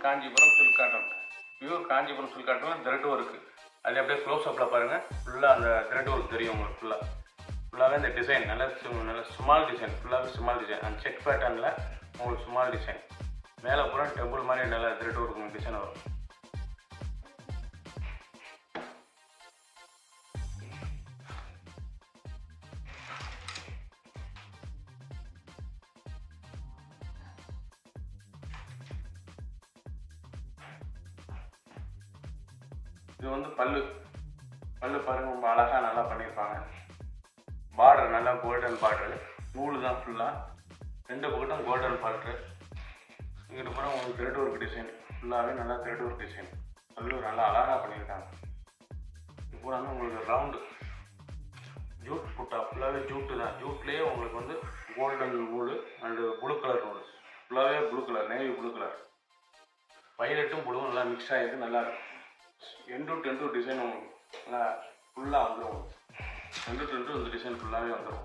Kanchipuram silk cotton pure Kanchipuram silk cotton thread work அது அப்படியே close அப்பில் பாருங்கள் ஃபுல்லாக அந்த த்ரெட் ஒர்க் தெரியும் உங்களுக்கு ஃபுல்லாக ஃபுல்லாகவே இந்த டிசைன் நல்ல சு- நல்ல ஸ்மால் டிசைன் ஃபுல்லாகவே ஸ்மால் டிசைன் அந்த செக் பேட்டர்னில் உங்களுக்கு ஸ்மால் டிசைன் மேலே பூரா டெம்பிள் மாதிரி நல்ல த்ரெட் ஒர்க் டிசைன் வரும் இது வந்து பல்லு பல்லு பாருங்க ரொம்ப அழகாக நல்லா பண்ணியிருப்பாங்க பார்டர் நல்லா கோல்டன் பார்டரு நூல் தான் ஃபுல்லாக ரெண்டு பக்கட்டும் கோல்டன் பார்டரு இங்கிட்டு பூரா உங்களுக்கு த்ரெட் ஒர்க் டிசைன் ஃபுல்லாகவே நல்லா த்ரெட் ஒர்க் டிசைன் பல்லு நல்லா அழகாக பண்ணியிருக்காங்க இது பூரா வந்து உங்களுக்கு ரவுண்டு ஜூட் புட்டா ஃபுல்லாகவே ஜூட்டு தான் ஜூட்லேயே உங்களுக்கு வந்து கோல்டன் நூல் அண்டு ப்ளூ கலர் நூல் ஃபுல்லாகவே blue colour navy blue colour வயலட்டும் ப்ளூவும் நல்லா மிக்ஸ் ஆகிருக்கு நல்லா இருக்கும் எண்டு டு எண்டு டிசைன் உங்களுக்கு நல்லா ஃபுல்லாக வந்துடும் உங்களுக்கு எண்டு டு எண்டு இந்த டிசைன் ஃபுல்லாகவே வந்துடும்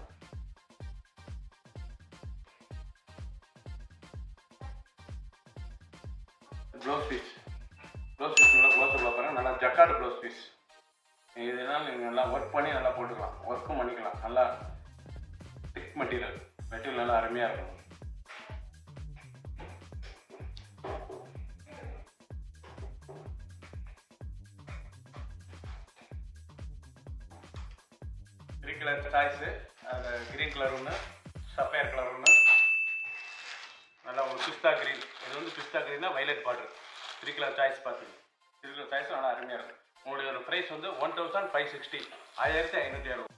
ப்ளவுஸ் பீஸ் ப்ளவுஸ் பீஸ் நல்லா க்ளோஸ் பாருங்க நல்லா ஜக்கார்டு ப்ளவுஸ் பீஸ் இதனால் நீங்கள் நல்லா ஒர்க் பண்ணி நல்லா போட்டுக்கலாம் ஒர்க்கும் பண்ணிக்கலாம் நல்லா திக் மெட்டீரியல் மெட்டீரியல் நல்லா அருமையாக இருக்கும் த்ரீ கலர் சாய்ஸு அது க்ரீன் கலர் ஒன்று சஃபயர் கலர் ஒன்று நல்லா ஒரு பிஸ்தா க்ரீன் இது வந்து பிஸ்தா க்ரீனா violet border three colour choice பார்த்துங்க த்ரீ கலர் சாய்ஸ் நல்லா அருமையாக இருக்கும் உங்களுடைய ஒரு ப்ரைஸ் வந்து ஒன் தௌசண்ட் ஃபைவ் சிக்ஸ்டி ஆயிரத்தி ஐநூற்றி அறுபது